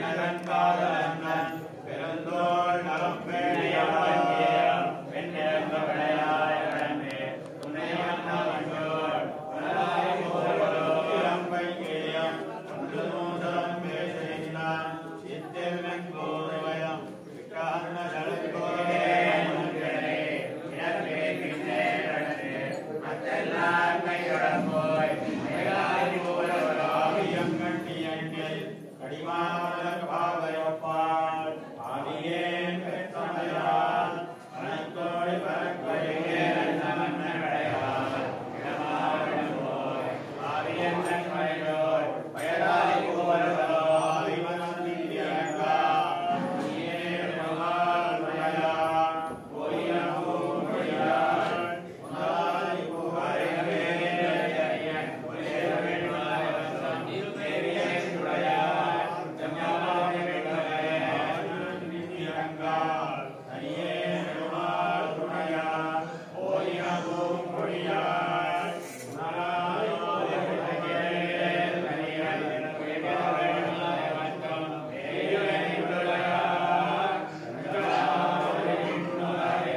பெண்ணதன் காதலன் பெருந்தோள் நலம் பேணியாய் பெண்ணேந்த விளையாய் கடமே துணையன்ன வந்தோள் மலராய் போவதோ இளம்பை கேயம் ஒன்று நூதலம் பேசினான் சித்தெல்லன் கோருவயம் விக்காரண ஜலத்தோரே முன்கனே இனப்பே பின்னே நடனே மற்றெல்லாம் கையுடன் போய் மயிலாய் போவதோ ஆவியம் கண்டி எண்ணில் கடிமாவலர் பாவையப்பால் ஆவியேன் பெற்றமையால் மனத்தோடு பரப்பையே நல்ல கடையால் இடமாவிடம் போய் ஆவியன் நன்மையோர் பயராய் போவதோ ஆவிமனம் நீதியங்கா நீயே மகால் மயா பொய்யமும் பொய்யாள் உன்னாய் புகழவே ஐயன் ஒரே வேண்டுமாய் வந்தான் தேவியே சுடையாய் ஜம்யாவே வெங்கடே நீதியங்கால் தனியே பெருமாள் துணையா ஓயினமும் பொய்யாள் உன்னாய் புகழவே தனியாய் வேண்டுமாய் வந்தான் தேவியே சுடையாய் ஜம்யாவே வெங்கடே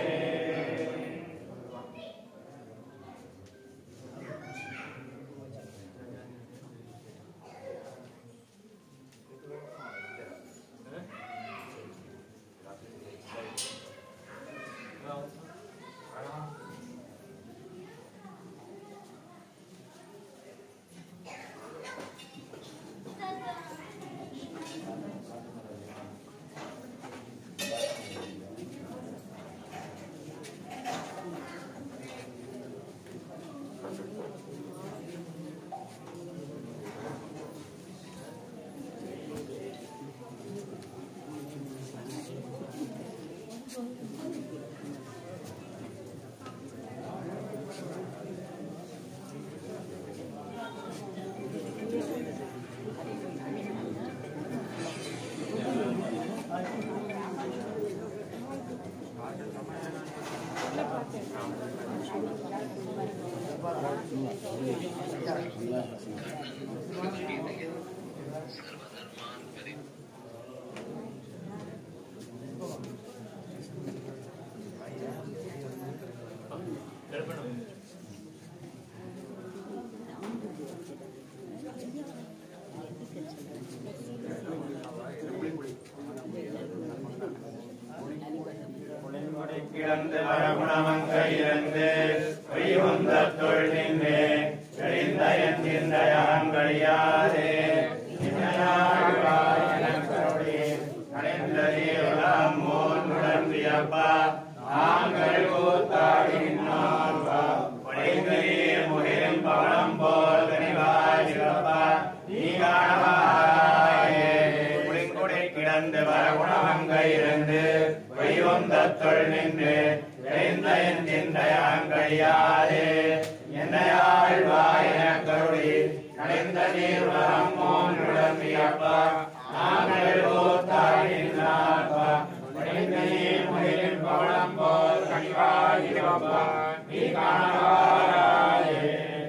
புலிமுடி கிடந்து வரகுணமங்க இருந்து பொய்வந்த தொழில் நின்றே தெளிந்த என் சிந்தையாங்கழியாதே நடைந்ததீரம் மோன் முடன்றியப்பா நாங்கள் கூத்தாடினார் படைந்தீர் முகிலும் பவளம் போல் கனிவாய் சிறப்பா நீ காணவாயே புலிங்குடி கிடந்து வரகுணமங்க இருந்து பொய்வந்த தொழில் நின்று தெளிந்த என் சிந்தையாங்கழியாதே என்னையாழ்வாய் என கருடி நடைந்த நீர் வரம் மோனுடன் வியப்பா நாங்கள் கூத்தாடினார்பா படைந்த நீர் முகிலின் பவளம் போல் கனிவாய் சிறப்பா நீ காணவாயே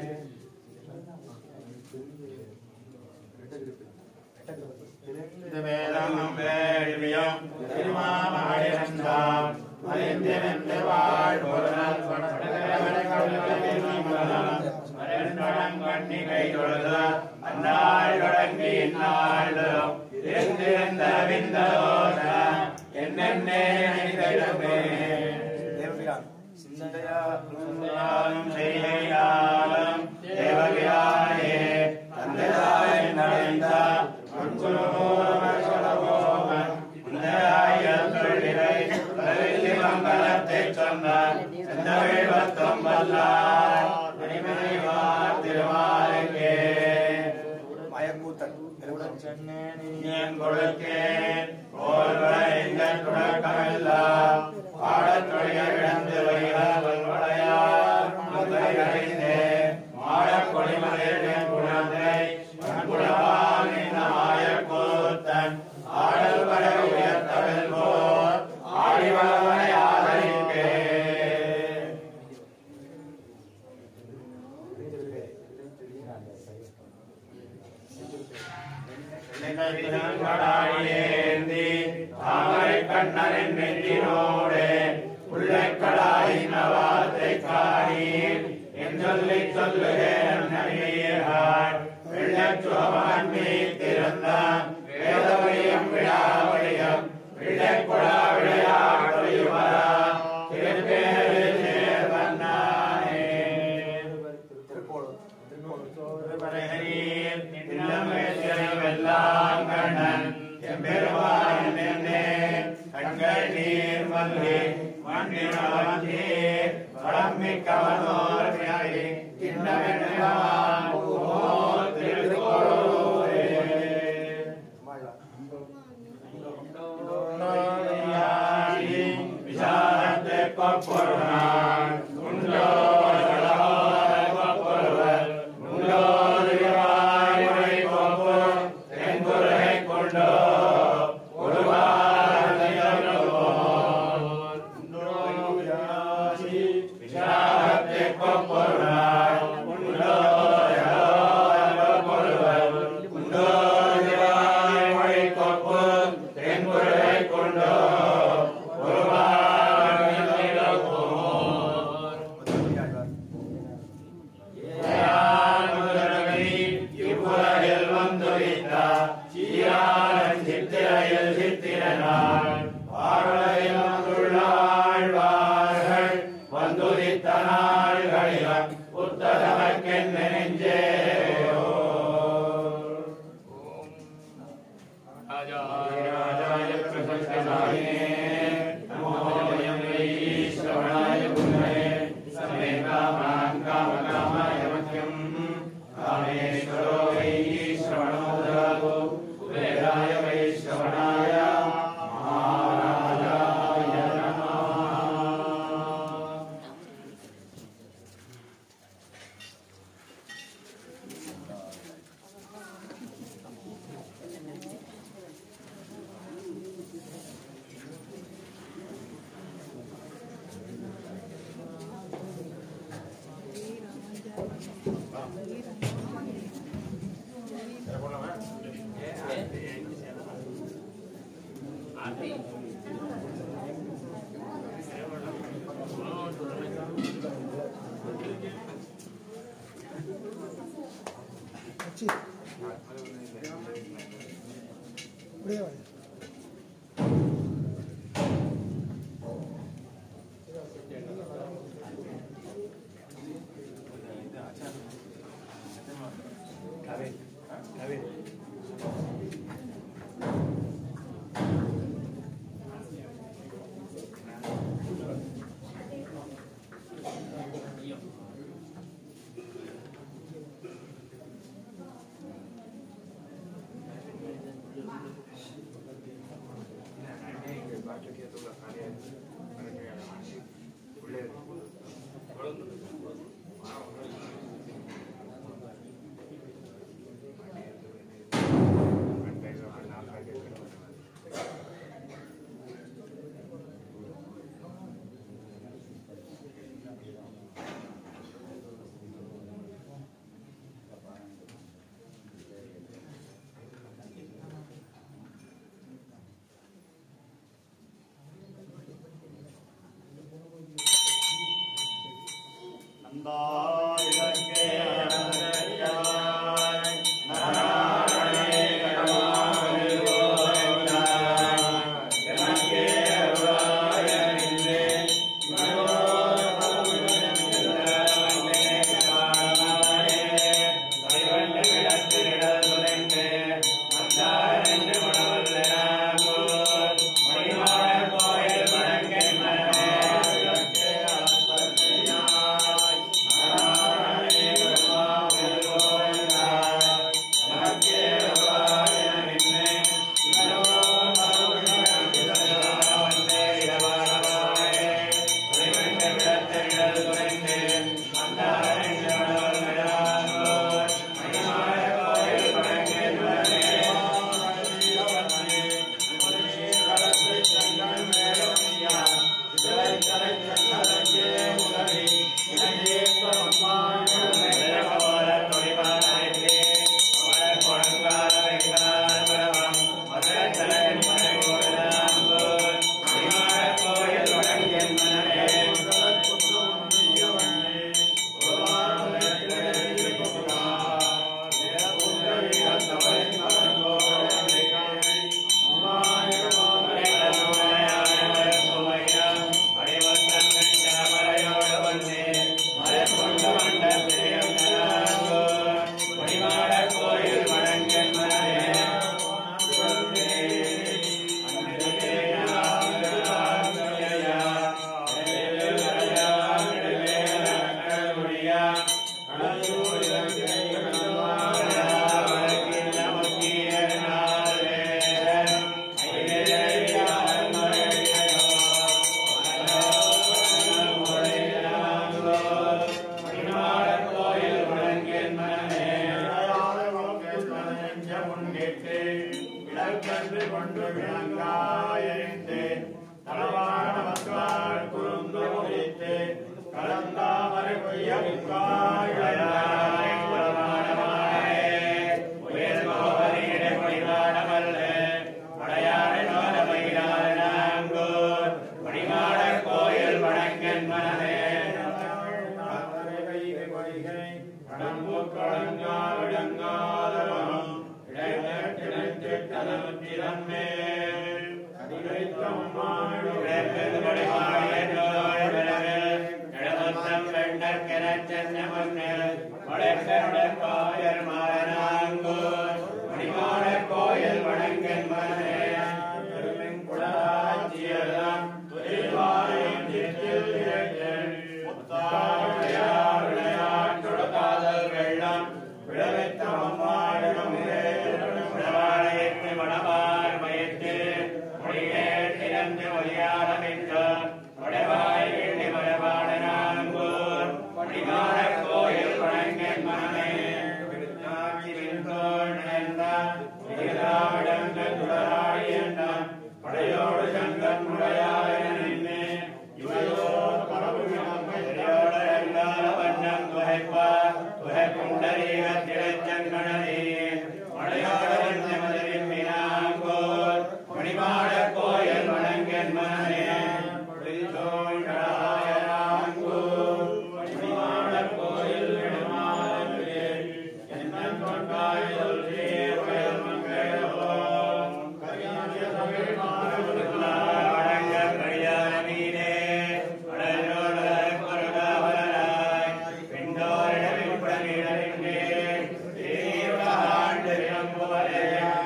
வேதமும் வேள்வியும் திருமாமழிந்தாம் மலிந்திருந்து வாழ்பொருள் கண்ணிகை தொழுத அந்நாள் தொடங்கி இந்நாளும் இருந்திருந்த விந்தோஷ என்னென்னே நினைதலுமே சிந்தையாலும் செய்கையாலும் தேவகியானே தந்தையாய் நடைந்த மங்களத்தை சொன்னார் செந்தவிழ்வத்தம் வல்லார் மணிமணிவார் திருமாலுக்கே மயக்கூத்தன் சென்னேன் கொடுக்கேன் ஓர்வரைந்த துடக்கமெல்லாம் பாடத் தொழில் இழந்து வைகள் வளையார் மங்கை அடைந்தே மாடக் கொடிமலையின் குழந்தை குலவான் இந்த மாயக்கூத்தன் ஆடல் வர உயர்த்தவல் போர் ஆடிவளவனை ஆதரிக்கே கடாயேந்தி தாமரை கண்ணனின் நெஞ்சினோடு உள்ளக்கடாயின் வார்த்தை காணீர் என் சொல்லி சொல்லுகிறேன் நன்மையாய் வெள்ளச் சுகமான் மீத்திருந்தான் வேதவழியம் விழாவழியம் விளைக்குடா விளையாடுவரா திருப்பேரு சேர்வன்னானே திருக்கோளூர் திருப்பரகரீர் இல்லமே சிறைவெல்லாம் கண்ணன் எம்பெருமான் என்னே கண்கள் நீர் மல்லி மண்ணினே வளமிக்கவனோர் வியாழி இன்னமெல்லாம் திருக்கோளூரே மாயா விசாரத்தை கொப்பொருளான் உண்டோ கொப்பொருவர் உண்டோ திருவாய் கொப்பு தென்குறை கொண்டோ விசாரத்தை கொப்பொருளான் உண்டோ கொப்பொருவர் உண்டோ திருவாய் கொப்பு தென்குறை கொண்டோ இவ்வுலகில் வந்துரித்தார் சீராளன் சித்திரையில் சித்திரனாள் பார்வையில் வந்துள்ளாழ்வார்கள் வந்துரித்த நாள்களிலும் புத்தகமக்கென் நெஞ்சே ராஜாய பிரசஸ்தாயே நமோ வயம் ஈஸ்வராய புண்ணியே சமே காமான் காம காமாய மக்கியம் காமேஸ்வரோ வை ஸ்ரவணோ ததாது குபேராய வை ஸ்ரவணாய மகாராஜாய நமः அப்படியே வாங்க Thank you. முன்னிட்டு விளக்கன்று கொண்டு விளங்காயறிந்து தளவான வந்தாள் குறுந்து முடித்து கலந்தாமரை பொய்ய கோயில் வணங்கன் மனதே கோயில் வணங்கன் மனே குளராட்சியெல்லாம் துறைவாரின் திட்டில் இறைஞன் முத்தாழையார் விளையாட்டுட காதல் வெள்ளம் விழவைத்த அம்மாடுமே விழவாழையத்து மணவார் மயத்து மொழியே திறந்து மொழியாரமிக்க வடவாய் வீட்டு மரபாட நான்கூர் மணிமாட கோயில் வணங்கன் மனமே விருத்தாட்சி விருந்தோள் நினைந்தான் விருதாவிடங்கள் துளராடி என்றான் படையோடு சங்கன் முடையாய நின்னே இவையோர் பரவுமிடம் பெரியோட எல்லார வண்ணம் குகைப்பார் குகை குண்டரீக திரைச்சங்கணனே மழையோட வண்ண மதுரின் வினாங்கோர் மணிமாட கோயில் வணங்கன் மனே புரிதோள் கடாயராங்கோர் மணிமாட கோயில் விடமாறே என்ன கொண்டாய் சொல்றே வயல் மங்கையோ கரியானிய தமிழ் மாறவர்களாய் வணங்க கடியார மீனே அடலோட கொருகாவலராய் பிண்டோரிடம் உடனிடரின்றே தீவிர ஆண்டு விளம்புவரே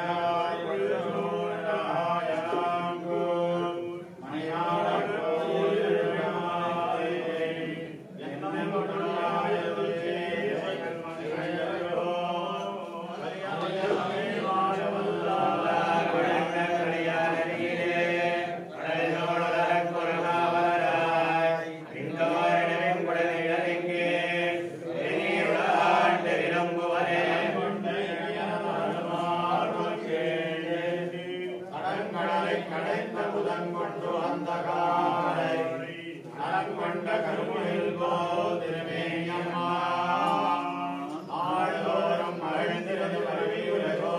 கடற்கடலை கடைந்த புதன் கொண்டு அந்த காலை நலங்கொண்ட கருமுகில் போதிருமேயம்மா ஆழ்தோறும் அழுந்திரது மருவியுலகோ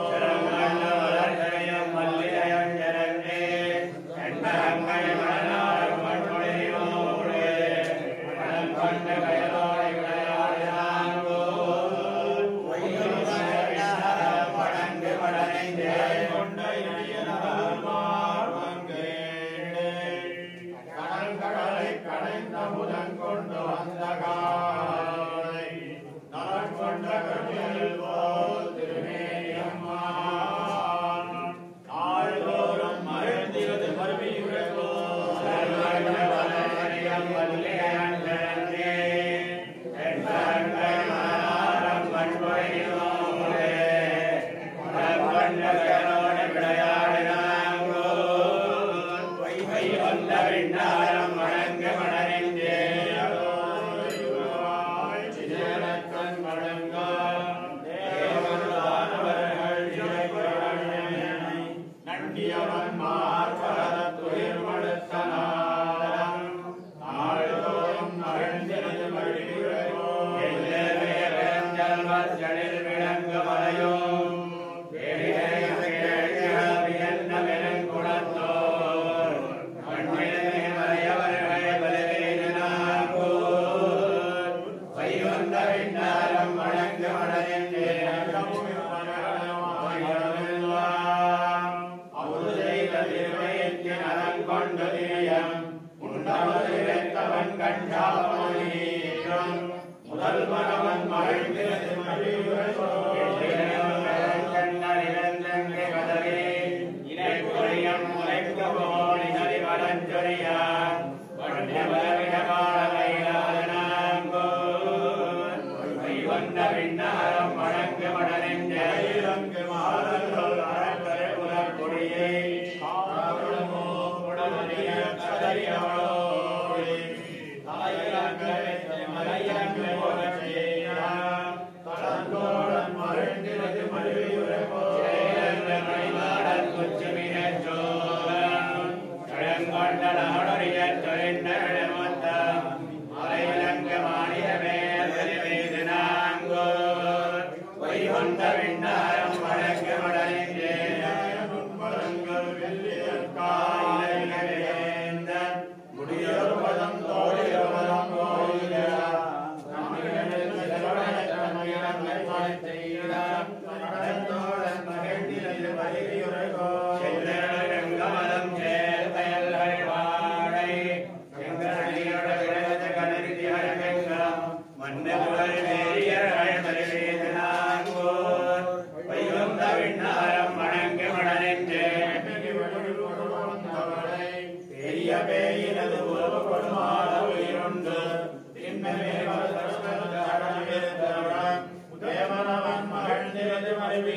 கடற்கடலை கடைந்த முதன் கொண்டு வந்த காலை நலன் கொண்ட கருமில் போல் திருமேயம்மா நாள்தோறும் மகிழ்ந்திரது மறுபியுலகோ வணங்க மணரிந்தே சிதறக்கண் வணங்க தேவர்களானவர்கள் நண்டியவன் மார்பரத துயிர் மடுத்தனாலம் நாள்தோறும் மகிழ்ந்திரது மழிவுரையோ எல்லவே வேந்தல் வச்சனில் விளங்க மலையோ வணங்க மணரிந்தே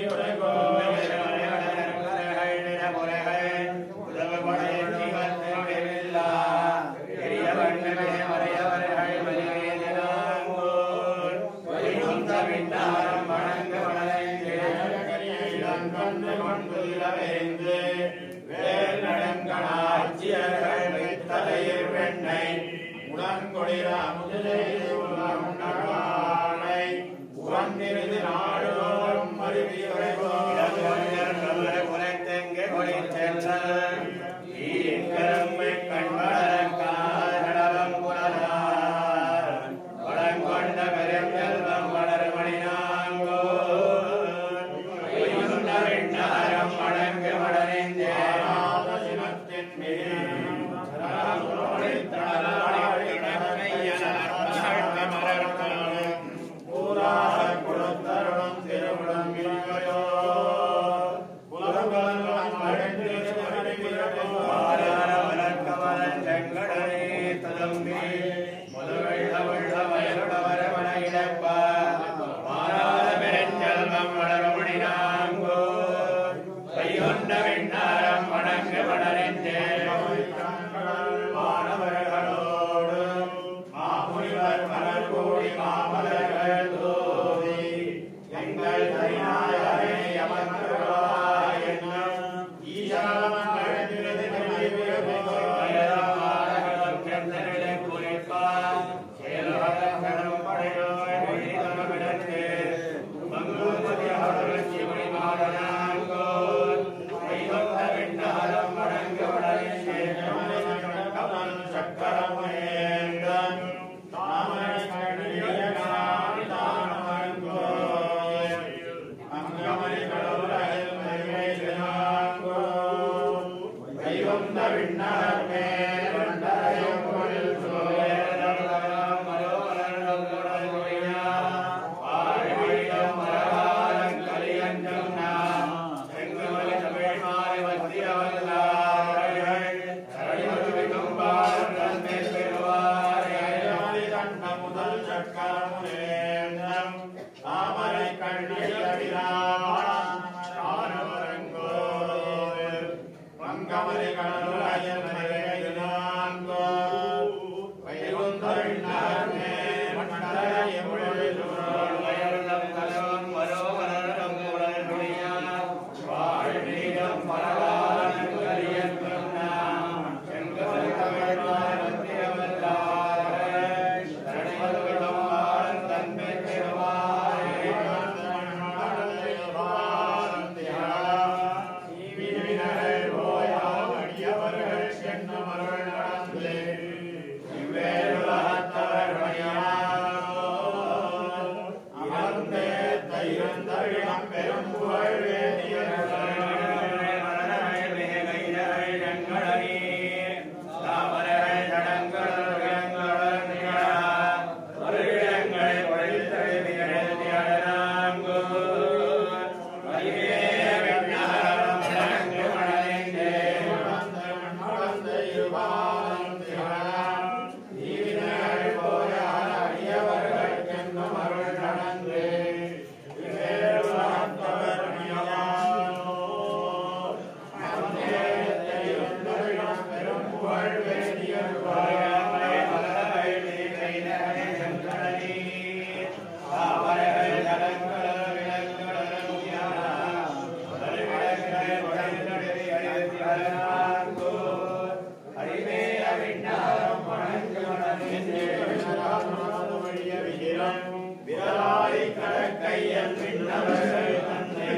உவந்திருது நாடுதோறும் மாணவர்களோடு மாமுனிவர் மலர் கூடி மாமலர்கள் தூவி எங்கள் தனிநாயகனே அமர்ந்தருளாய் என்னும் ஈசானம் அழைக்கிறது சக்கரமேந்தன் தாமரை கண்ணிய அங்கமணி கடவுளையில் மகிமை தினாங்கோ தெய்வம் தவிண்ணர் மேல் வண்டரையும் பொழில் சோழம் மரோகரம் குடமுடியா ஆழ்வீடம் மரகாலம் கலியஞ்சம் நாம் செங்கமலி தமிழ் மாறி வத்தியவல்லார்கள் சரணிமதுவிடும் பாரதம் மேல் பெறுவாரே தன்ன முதல் சக்கரமுனேந்தம் தாமரை கண்ணியடினாரங்கோயில் மங்கமலி கடலுளையல் மறைநான்கோ வைகுந்தர் மேல் மண்டலையும் வயருளம் கலவம் மரோவரம் குடலுடைய வாழ்வீடம் பரவாரம் கலியன் நாம் செங்கமலி தமிழ் வத்தியவல்லார்கள் சரணிமதுவிடும் பாரதம் தன்மை பெறுவாரே விரலாய் கடற்கையன் விண்ணவர்கள் தன்னை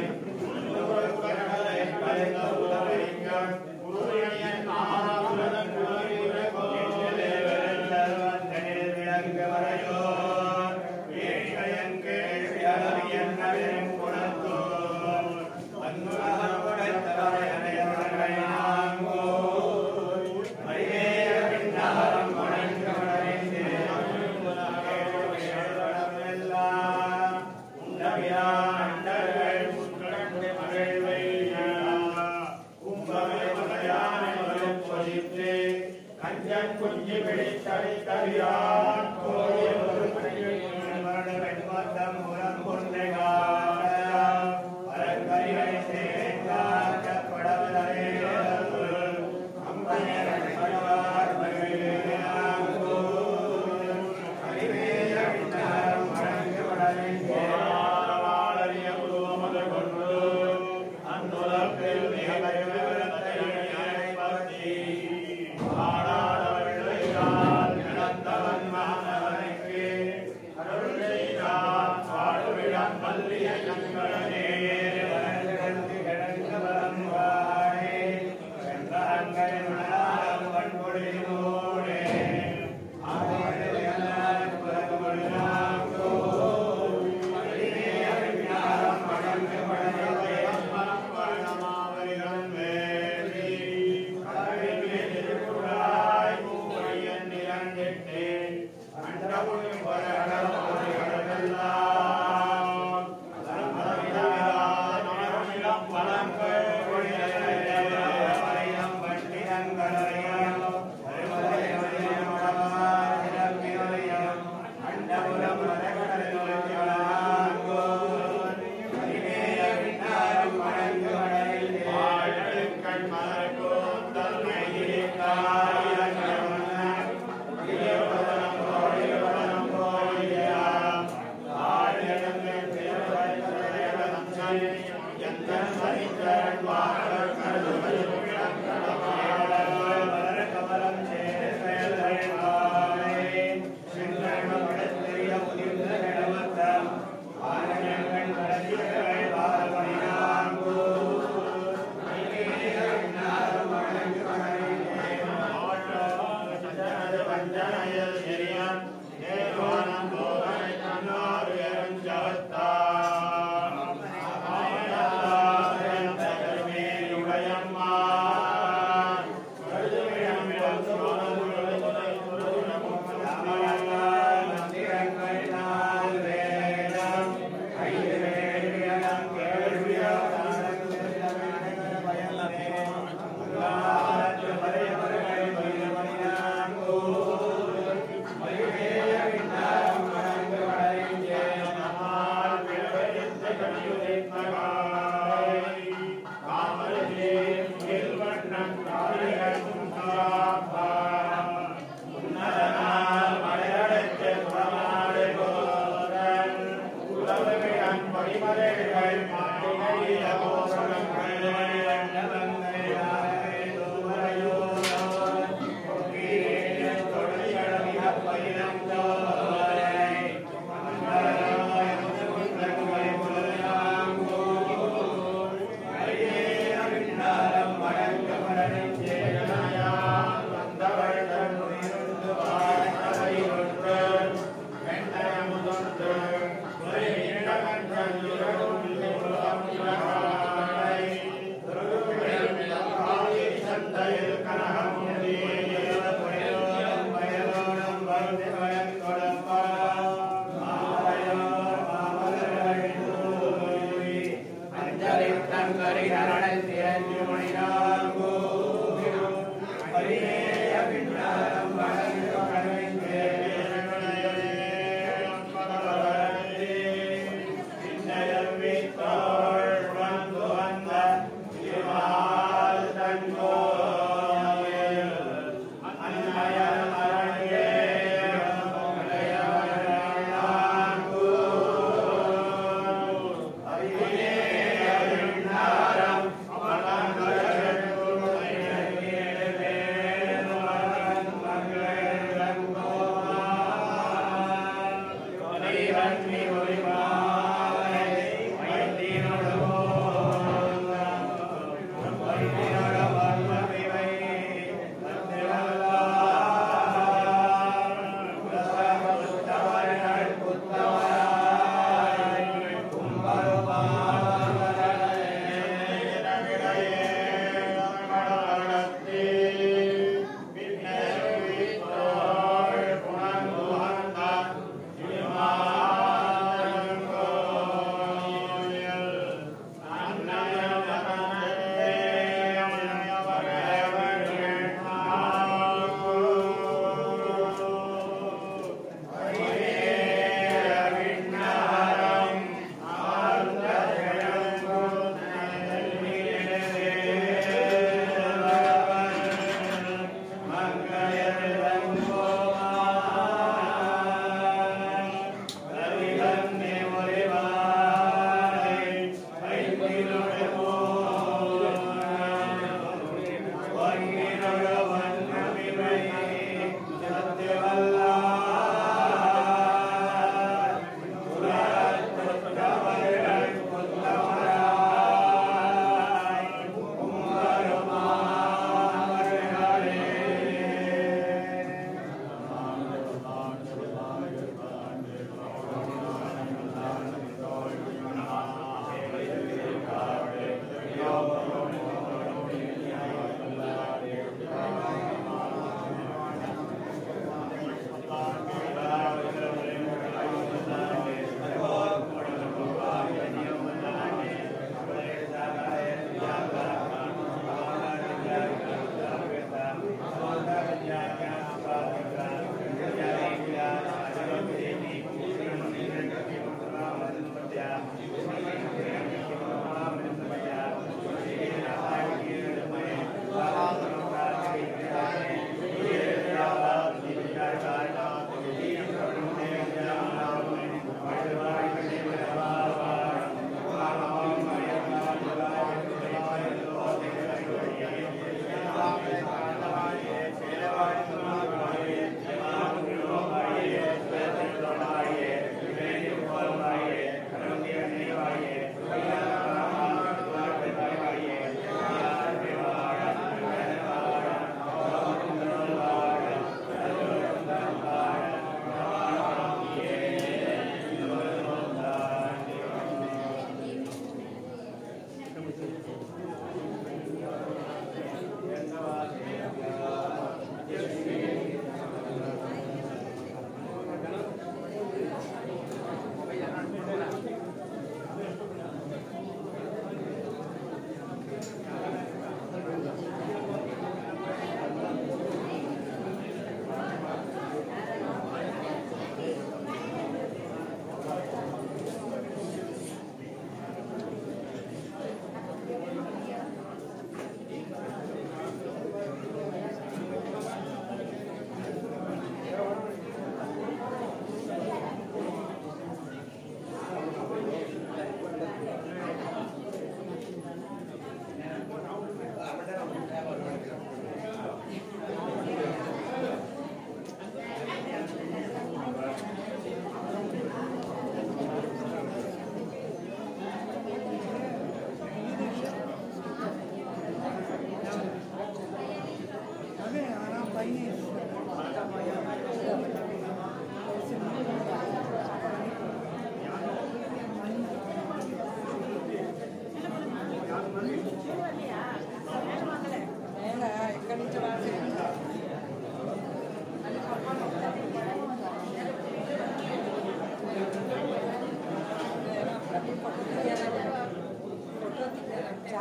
கஞ்சன் குஞ்சு பிடித்தடி கவியான் கோயில் வெண்மத்தம் முரம் கொண்டை காலம் அமலாங்கர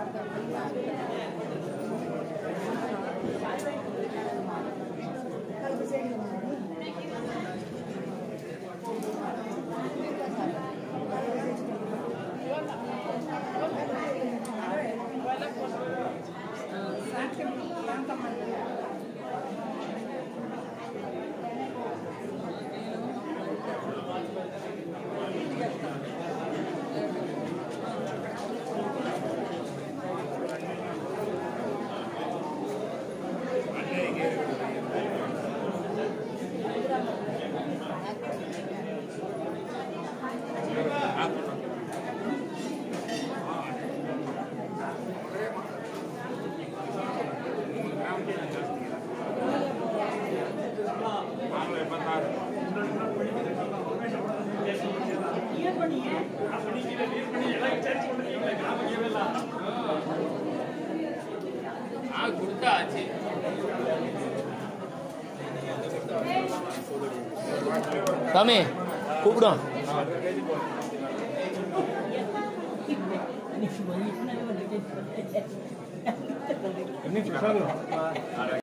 கொடுத்தாச்சு சாமி கூப்பிடும் என்ன